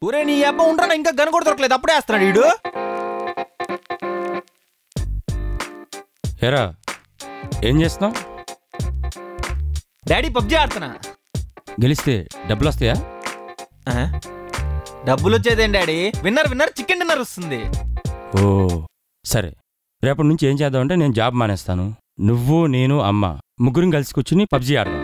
ఒరే నీ అబ్బ ఉండరా ఇంకా గన్ కూడా దొరకలేదు అప్పుడే వేస్తున్నాడు వీడు ఏరా ఏం చేస్తున్నావు డాడీ పబ్జి ఆడుతున్నా గెలిస్తే డబ్బులు వస్తాయా ఆ? డబ్బులు వచ్చేదేం daddy winner winner chicken dinner వస్తుంది ఓ సరే రేపటి నుంచి ఏం చేద్దామంటే నేను జాబ్ మానేస్తాను నువ్వు నేను అమ్మ ముగ్గురం కలిసి కూర్చుని పబ్జీ ఆడదాం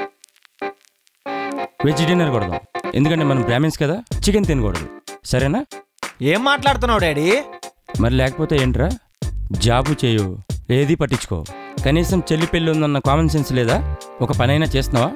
వెజ్ డిన్నర్ కొడదాం ఎందుకంటే మనం బ్రాహ్మిన్స్ కదా చికెన్ తినకూడదు సరేనా ఏం మాట్లాడుతున్నావు డాడీ మరి లేకపోతే ఏంట్రా జాబు చేయు ఏది పట్టించుకో కనీసం చెల్లి పెళ్ళి ఉందన్న కామన్ సెన్స్ లేదా ఒక పనైనా చేస్తున్నావా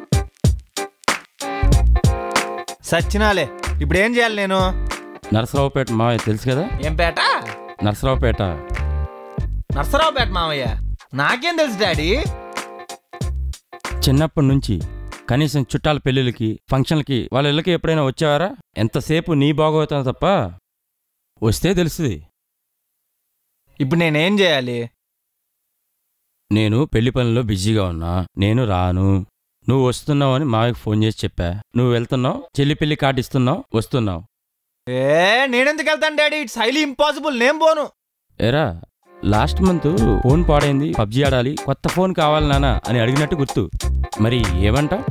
సచ్చినాలే ఇప్పుడు ఏం చేయాలి నేను నరసరావుపేట మావయ్య తెలుసు కదా ఏం పేట నరసరావుపేట నర్సరావుపేట మామయ్య నాకేం తెలుసు డాడీ చిన్నప్పటి నుంచి కనీసం చుట్టాల పెళ్ళిళ్ళకి ఫంక్షన్లకి వాళ్ళ ఇళ్ళకి ఎప్పుడైనా వచ్చావారా ఎంతసేపు నీ బాగోతావు తప్ప వస్తే తెలుస్తుంది ఇప్పుడు నేనేం చేయాలి నేను పెళ్లి పనుల్లో బిజీగా ఉన్నా నేను రాను నువ్వు వస్తున్నావు అని మావయ్యకి ఫోన్ చేసి చెప్పా నువ్వు వెళ్తున్నావు చెల్లి పెళ్లి కార్డు ఇస్తున్నావు వస్తున్నావు ఏ నేనెందుకు వెళ్తాను డాడీ ఇట్స్ హైలీ ఇంపాసిబుల్ నేను పోను ఎరా లాస్ట్ మంత్ ఫోన్ పాడైంది పబ్జీ ఆడాలి కొత్త ఫోన్ కావాలి నానా అని అడిగినట్టు గుర్తు మరి ఏమంటావు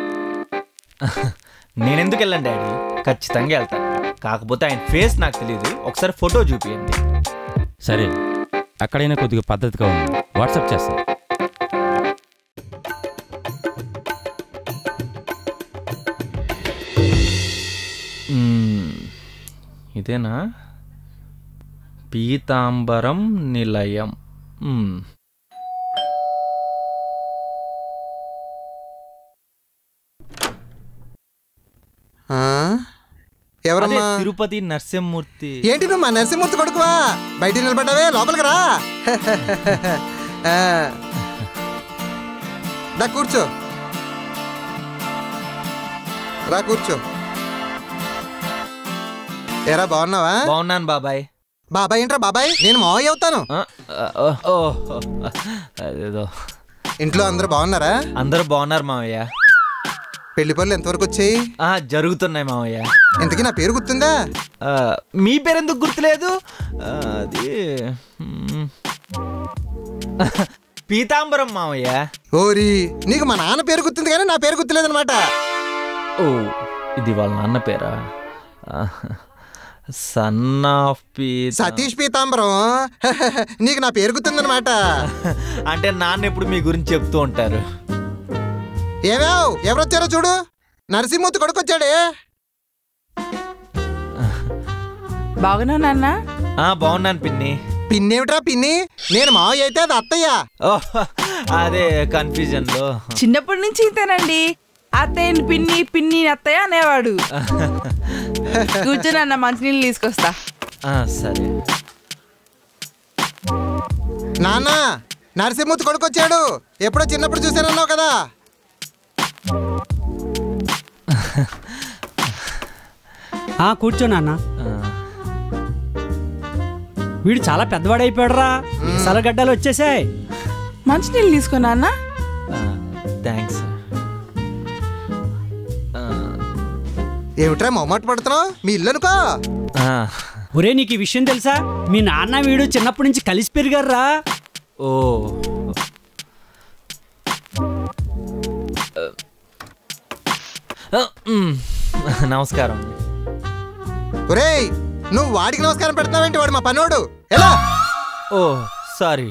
నేనెందుకు వెళ్ళాను డాడీ ఖచ్చితంగా వెళ్తాను కాకపోతే ఆయన ఫేస్ నాకు తెలియదు ఒకసారి ఫోటో చూపియండి సరే అక్కడైనా కొద్దిగా పద్ధతిగా ఉంది వాట్సాప్ చేస్తా మ్మ్. ఇదేనా పీతాంబరం నిలయం మ్మ్. ఆ? అదే ఎవరమ్మా తిరుపతి నరసింహమూర్తి ఏంటి నువ్వు మా నరసింహూర్తి కొడుకువా బయట నిలబడ్డావే లోపలికి రా ఆ. దా కూర్చో రా కూర్చో ఏరా బాగున్నావా బాగున్నాను బాబాయ్ బాబాయ్ ఏంట్రా బాబాయ్ నేను మావయ్య అవుతాను ఆ, ఆ, ఓ, ఓ, ఓ, అదేదో ఇంట్లో అందరూ బాగున్నారా అందరూ బాగున్నారు మావయ్య పెళ్లి పనులు ఎంతవరకు వచ్చాయి ఆ, జరుగుతున్నాయి మావయ్య ఇంతకీ నా పేరు గుర్తుందా ఆ, మీ పేరెందుకు గుర్తులేదు ఆ, అది మ్మ్. పీతాంబరం మావయ్య ఓరి నీకు మా నాన్న పేరు గుర్తుంది కానీ నా పేరు గుర్తులేదనమాట ఓ ఇది వాళ్ళ నాన్న పేరా సన్ ఆఫ్ పీత సతీష్ పీతాంబరం నీకు నా పేరు గుర్తుందనమాట అంటే నాన్న ఎప్పుడు మీ గురించి చెప్తూ ఉంటారు ఏమేవ్ ఎవరొచ్చారో చూడు నరసింహూర్తి కొడుకొచ్చాడే బాగున్నా నాన్న ఆ బాగున్నాను పిన్ని పిన్నేమిట్రా పిన్ని నేను మావయ్య అయితే అది అత్తయ్య ఓ అదే కన్ఫ్యూజన్ లో చిన్నప్పటి నుంచి ఇంతేనండి అత్తయ్యని పిన్ని పిన్ని అత్తయ్య అనేవాడు కూర్చొని అన్న మంచినీళ్ళు తీసుకొస్తా ఆ, సరే నాన్న నరసింహూర్తి కొడుకొచ్చాడు ఎప్పుడో చిన్నప్పుడు చూశానన్నావు కదా ఆ కూర్చో నాన్న ఆ, వీడు చాలా పెద్దవాడైపోయాడురా సలగడ్డలు వచ్చేసాయి మంచినీళ్ళు తీసుకున్నా అన్న ఆ, థ్యాంక్స్ ఆ, ఏమిట్రా మొమ్మట పడుతున్నావు మీ ఇల్లు అనుకో ఆ, ఒరే నీకు ఈ విషయం తెలుసా మీ నాన్న వీడు చిన్నప్పటి నుంచి కలిసి పెరిగారురా ఓ ఆ, మ్, నమస్కారం ఒరేయ్ నువ్వు వాడికి నమస్కారం పెడుతున్నావేంటి వాడు మా పనోడు ఎలా ఓ సారీ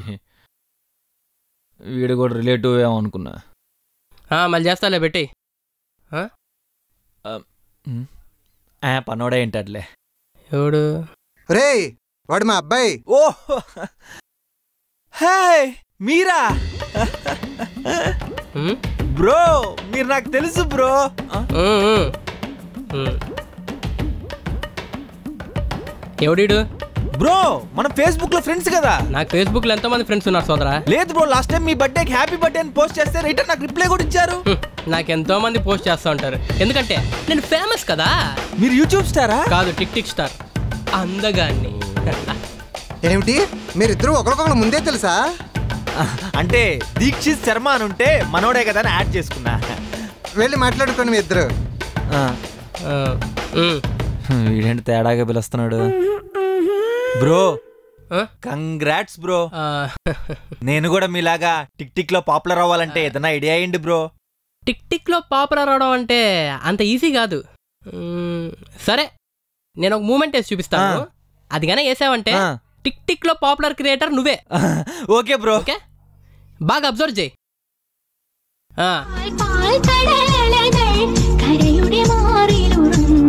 వీడు కూడా రిలేటివ్ ఏమో అనుకున్నా ఆ, మళ్ళీ చేస్తాలే పెట్టి మ్, ఆ, పనోడే ఏంటట్లే ఎవడు ఒరేయ్ వాడు మా అబ్బాయి ఓ హే మీరా ఉమ్, బ్రో మీరు నాకు తెలుసు బ్రో ఆ, ఉమ్, ఉమ్. ఉమ్. ఎవడీడు బ్రో మనం ఫేస్బుక్ లో ఫ్రెండ్స్ కదా నాకు ఫేస్బుక్ లో ఎంతో మంది ఫ్రెండ్స్ ఉన్నారు సోదరా లేదు బ్రో లాస్ట్ టైం మీ బర్త్డేకి హ్యాపీ బర్త్డే అని పోస్ట్ చేస్తే రిటర్న్ నాకు రిప్లై కూడా ఇచ్చారు హ్మ్, నాకు ఎంతో మంది పోస్ట్ చేస్తూ ఉంటారు ఎందుకంటే నేను ఫేమస్ కదా మీరు యూట్యూబ్ స్టారా కాదు టిక్ టిక్ స్టార్ అందగాన్ని ఏమిటి మీరిద్దరూ ఒకరికొకరు ముందే తెలుసా అంటే దీక్షిత్ శర్మ అని ఉంటే మనోడే కదా అని యాడ్ చేసుకున్నా వెళ్ళి మాట్లాడుకోండి మీ ఇద్దరు ఆ, ఆ, ఉమ్. వీడేంటి తేడాగా పిలుస్తున్నాడు బ్రో ఆ? కంగ్రాట్స్ బ్రో ఆ, నేను కూడా మీలాగా టిక్ టిక్ లో పాపులర్ అవ్వాలంటే ఏదైనా ఐడియా అయ్యండి బ్రో టిక్ టిక్ లో పాపులర్ అవడం అంటే అంత ఈజీ కాదు మ్మ్, సరే నేను ఒక మూమెంట్ వేసి చూపిస్తాను ఆ. అది కానీ వేసావంటే ఆ. టిక్ టిక్ లో పాపులర్ క్రియేటర్ నువ్వే ఓకే బ్రో ఓకే బాగా అబ్జర్వ్ చేయి ఆ, പാൽ കടലകൾ കരയുടെ മാറിലുറങ്ങും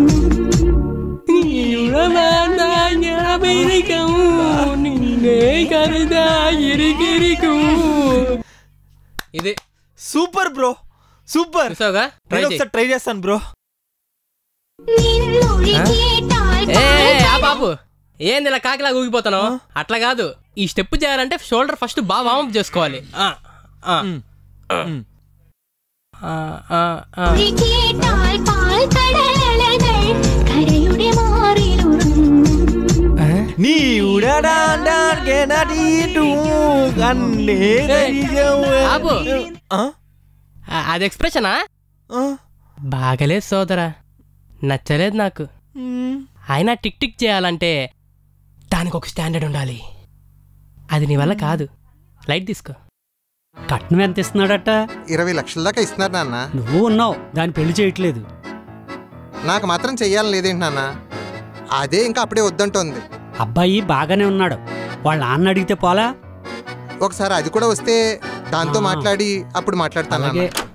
ఇది సూపర్ బ్రో సూపర్ చూసావుగా ట్రై నేను చేయి ఒకసారి ట్రై చేస్తాను బ్రో നിന്നൊഴി കേട്ടാൽ ఏ ఆ బాబు ఏంది ఇలా కాకిలా ఊగిపోతున్నావు అట్లా కాదు ఈ స్టెప్ చేయాలంటే షోల్డర్ ఫస్ట్ బాగా వామప్ చేసుకోవాలి ఆ, ఆ, మ్. ఆ, ఆ, ఆ. ഒഴി കേട്ടാൽ പാൽ കടലകൾ കരയുടെ മാറിലുറങ്ങും నీ ఉడడాండాకే నడీటు కన్నే ఆపు. ఆ? ఆ, అది ఎక్స్ప్రెషనా ఆ? బాగలేదు సోదరా నచ్చలేదు నాకు మ్. అయినా టిక్ టిక్ చేయాలంటే దానికి ఒక స్టాండర్డ్ ఉండాలి అది నీ వల్ల కాదు లైట్ తీసుకో కట్నం ఎంత ఇస్తున్నాడట ఇరవై లక్షల దాకా ఇస్తున్నారు నాన్న నువ్వు ఉన్నావు దాన్ని పెళ్లి చేయట్లేదు నాకు మాత్రం చెయ్యాలని లేదేంటి నాన్న అదే ఇంకా అప్పుడే వద్దంటోంది అబ్బాయి బాగానే ఉన్నాడు వాళ్ళ నాన్న అడిగితే పోలా ఒకసారి అది కూడా వస్తే దాంతో ఆ. మాట్లాడి అప్పుడు మాట్లాడతాను అలాగే నాన్న.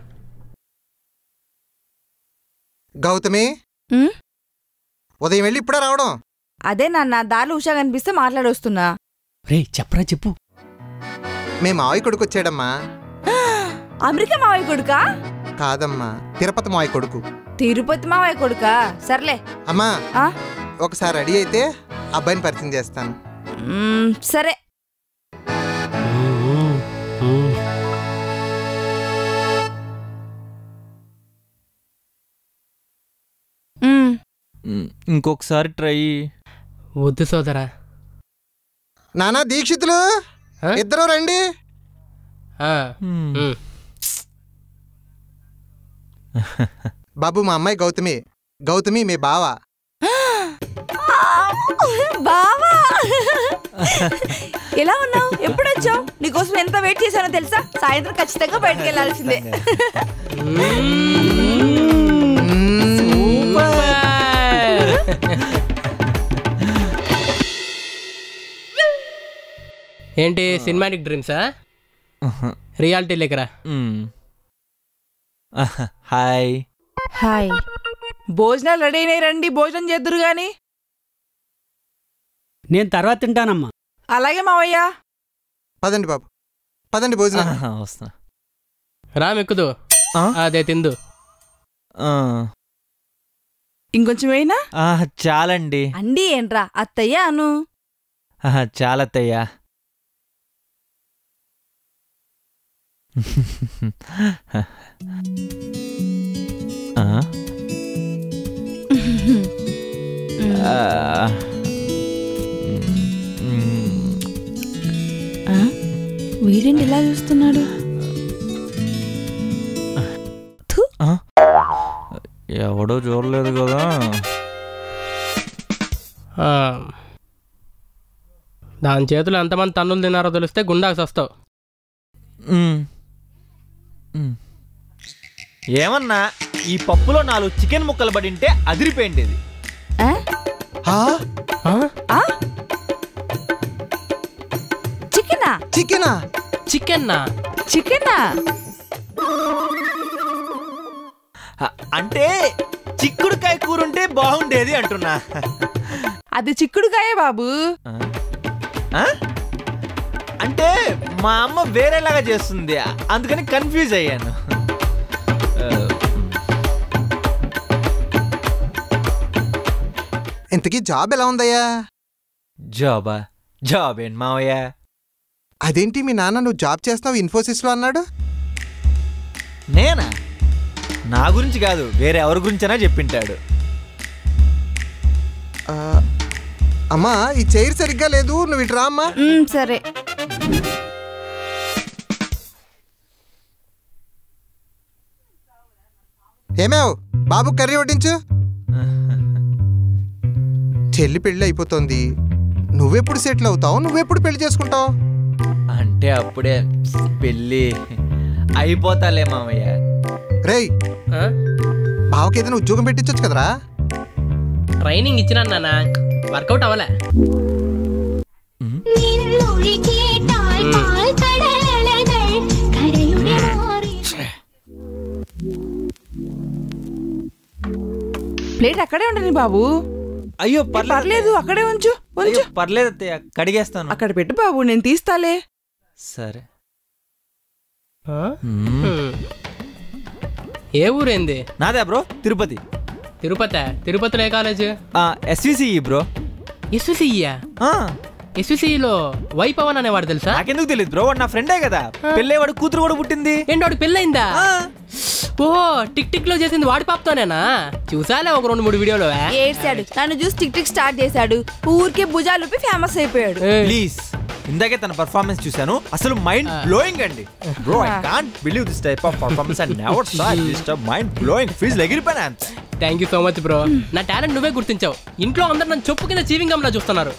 గౌతమి ఉమ్? ఉదయం వెళ్ళి ఇప్పుడే రావడం అదే నాన్న దారిలో ఉషా కనిపిస్తే మాట్లాడొస్తున్నా రే చెప్పరా చెప్పు మేము మావయ్య కొడుకు వచ్చాడమ్మా అమెరికా మావయ్య కొడుకా కాదమ్మా తిరుపతి మావయ్య కొడుకు తిరుపతి మావయ్య కొడుకా సర్లే అమ్మా ఆ? ఒకసారి రెడీ అయితే అబ్బాయిని పరిచయం చేస్తాను మ్మ్, సరే మ్మ్. మ్, ఇంకొకసారి ట్రై వద్దు సోదరా నానా దీక్షితులు ఆ? ఇద్దరు రండి ఆ, మ్. ఉమ్. బాబు మా అమ్మాయి గౌతమి గౌతమి మీ బావ బావా ఎలా ఉన్నావు ఎప్పుడు వచ్చావు నీకోసం ఎంత వెయిట్ చేశానో తెలుసా సాయంత్రం ఖచ్చితంగా బయటకు వెళ్ళాల్సిందే ఏంటి సినిమాటిక్ డ్రీమ్సా రియాలిటీ లేకరా మ్. ఆహా, హాయ్ హాయ్ భోజనాలు రెడీ అయినాయి రండి భోజనం చేద్దురు గాని నేను తర్వాత తింటానమ్మా అలాగే మావయ్య పదండి బాబు పదండి భోజనం ఆహా, వస్తున్నా రామ్ ఎక్కుదు ఆ? అదే తిందు ఆ. ఇంకొంచెం అయినా ఆహా, చాలండి అండి ఏంట్రా అత్తయ్య అను ఆహా, చాలత్తయ్యా ఆ? ఆ. మ్. ఆ? వీడేంటి ఇలా చూస్తున్నాడు థు, ఆ? ఎవడో చూడలేదు కదా ఆ. దాని చేతిలో ఎంతమంది తన్నులు తిన్నారో తెలిస్తే గుండాకి వస్తావు మ్. మ్. ఏమన్నా ఈ పప్పులో నాలుగు చికెన్ ముక్కలు పడింటే అదిరిపోయింది ఇది ఆ? ఆ? ఆ? చికెనా చికెనా చికెన్నా చికెనా అ- అంటే చిక్కుడుకాయ కూర ఉంటే బాగుండేది అంటున్నా అది చిక్కుడుకాయే బాబు ఆ? ఆ? అంటే మా అమ్మ వేరేలాగా చేస్తుంది అందుకని కన్ఫ్యూజ్ అయ్యాను ఆ, ఇంతకీ జాబ్ ఎలా ఉందయ్యా జాబా జాబ్ ఏంటి మావయ్య అదేంటి మీ నాన్న నువ్వు జాబ్ చేస్తావు ఇన్ఫోసిస్లో అన్నాడు నేనా నా గురించి కాదు వేరే ఎవరి గురించైనా చెప్పింటాడు ఆ, అమ్మా ఈ చైర్ సరిగ్గా లేదు నువ్వు ఇటు రా అమ్మా మ్మ్, సరే ఏమేవ్ బాబు కర్రీ వడ్డించు చెల్లి పెళ్లి అయిపోతుంది నువ్వెప్పుడు సెటిల్ అవుతావు నువ్వెప్పుడు పెళ్లి చేసుకుంటావు అంటే అప్పుడే పెళ్ళి అయిపోతాలే మామయ్య రేయ్ ఆ? బావకి ఏదైనా ఉద్యోగం పెట్టించొచ్చు కదరా ట్రైనింగ్ ఇచ్చినా నాన్న వర్కౌట్ అవ్వలే നിന്നൊഴുകിയിട്ടാൽ പാൽക്കടലകൾ കരയുടെ മാറി ప్లేట్ అక్కడే ఉండని బాబు అయ్యో పర్లేదు అక్కడే ఉంచు ఉంచు అయ్యో, పర్లేదు అత్తయ్య కడిగేస్తాను అక్కడ పెట్టు బాబు నేను తీస్తాలే సరే ఆ? హ్మ్. ఏ ఊరేంది నాదే బ్రో తిరుపతి తిరుపతి తిరుపతిలో ఏ కాలేజ్ ఎస్విసిఈ బ్రో ఎస్విసిఈయా ఆ, ఎస్విసిఈలో వై పవన్ అనేవాడు తెలుసా నాకెందుకు తెలియదు బ్రో వాడు నా ఫ్రెండే కదా పెళ్ళేవాడు కూతురు కూడా పుట్టింది ఏంటి వాడు పెళ్ళయిందా ఆ, ఓ టిక్ టిక్ లో చేసింది వాడి పాపతోనేనా చూసాలే ఒక రెండు మూడు వీడియోలు ఏడ్చాడు నన్ను చూసి టిక్ టిక్ స్టార్ట్ చేశాడు ఊరికే భుజాలు ఊపి ఫేమస్ అయిపోయాడు ప్లీజ్ ఇందాకే తన పర్ఫార్మెన్స్ చూశాను అసలు మైండ్ బ్లోయింగ్ అండి bro I can't believe this type of performance and never saw this type mind blowing fuse ఎగిరిపోయినా అంతే thank you so much bro నా టాలెంట్ నువ్వే గుర్తించావు ఇంట్లో అందరు నన్ను చెప్పు కింద చీవింగ్ గమ్లా చూస్తున్నారు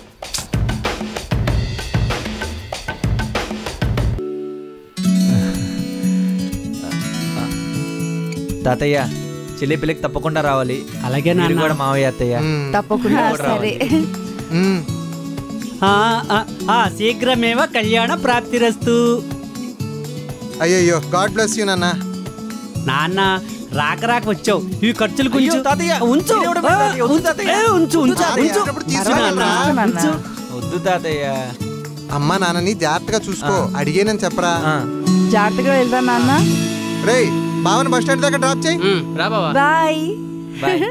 తాతయ్య చెల్లి పిల్లకి తప్పకుండా రావాలి అలాగే మీరు నాన్న కూడా మావయ్య అత్తయ్య మ్మ్. తప్పకుండా సరే మ్మ్. ఆ, ఆ, ఆ, శీఘ్రమేవ కళ్యాణ ప్రాప్తిరస్తు అయ్యయ్యో గాడ్ బ్లెస్ యూ నాన్న నాన్న రాక రాక వచ్చావు ఇవి ఖర్చులు అయ్యో, కొంచెం తాతయ్య, ఉంచు ఇది ఎవడో తాతయ్య, వద్దు తాతయ్య. ఏ, ఉంచు ఉంచు తాతయ్య, ఉంచు అప్పుడప్పుడు తీసుకురావాలిరా. నాన్న, నాన్న. ఉంచు. వద్దు తాతయ్య అమ్మా నాన్నని జాగ్రత్తగా చూసుకో అడిగేనని చెప్పరా ఆ, జాగ్రత్తగా వెళ్దా నాన్న రేయ్ బావని బస్ స్టాండ్ దాకా డ్రాప్ చేయి మ్మ్, రా బావా బాయ్ బాయ్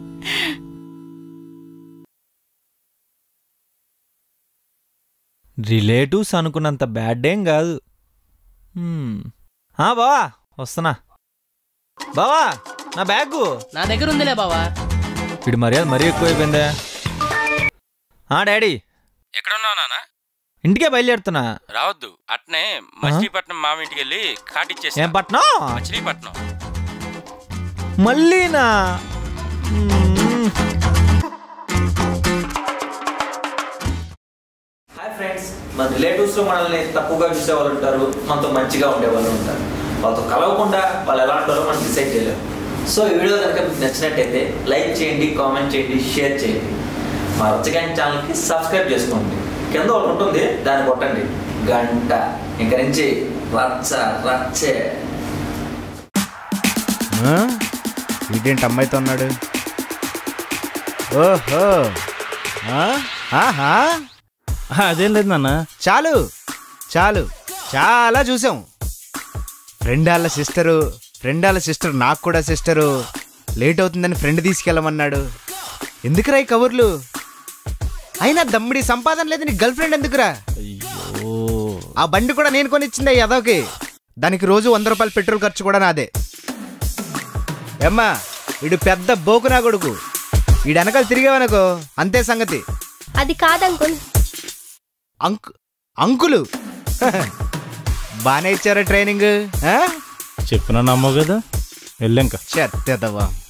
రిలేటివ్స్ అనుకున్నంత బ్యాడ్ ఏం కాదు హ్మ్. ఆ బావా వస్తున్నా బావా నా బ్యాగు నా దగ్గర ఉందిలే బావా వీడి మర్యాద మరీ ఎక్కువైపోయిందే ఆ డాడీ ఎక్కడున్నావు నాన్న ఇంటికే బయలుదేరుతున్నా రావద్దు అట్నే మచిలీపట్నం మామ ఇంటికి వెళ్ళి కాటిచ్చేసి ఏం పట్నం మచిలీపట్నం మళ్ళీనా మ్మ్. హాయ్ ఫ్రెండ్స్ మన రిలేటివ్స్లో మనల్ని తక్కువగా చూసే వాళ్ళు ఉంటారు మనతో మంచిగా ఉండే వాళ్ళు ఉంటారు వాళ్ళతో కలవకుండా వాళ్ళు ఎలా ఉంటారో మనం డిసైడ్ చేయలేము సో ఈ వీడియో కనుక మీకు నచ్చినట్టయితే లైక్ చేయండి కామెంట్ చేయండి షేర్ చేయండి మా రచ్చగాని ఛానల్కి సబ్స్క్రైబ్ చేసుకోండి కింద ఒకటి ఉంటుంది దాన్ని కొట్టండి గంట ఇంక నుంచి రచ్చ రచ్చే ఇదేంటి అమ్మాయితో ఉన్నాడు ఓహో ఆ? ఆహా అదేం లేదు నాన్న చాలు చాలు చాలా చూసాం ఫ్రెండ్ వాళ్ళ సిస్టరు ఫ్రెండ్ వాళ్ళ సిస్టర్ నాకు కూడా సిస్టరు లేట్ అవుతుందని ఫ్రెండ్ తీసుకెళ్ళమన్నాడు ఎందుకురా ఈ కబుర్లు అయినా దమ్ముడి సంపాదన లేదు నీ గర్ల్ ఫ్రెండ్ ఎందుకురా ఆ బండి కూడా నేను కొనిచ్చింది యదవకి దానికి రోజు వంద రూపాయల పెట్రోల్ ఖర్చు కూడా నాదే ఏమ్మా వీడు పెద్ద బోకునా కొడుకు వీడు వెనకాల తిరిగేవనుకో అంతే సంగతి అది కాదంకుల్ అంకు అంకులు బాగానే ఇచ్చారా ట్రైనింగ్ చెప్పినా నమ్మవు కదా వెళ్ళాక చెత్తదవా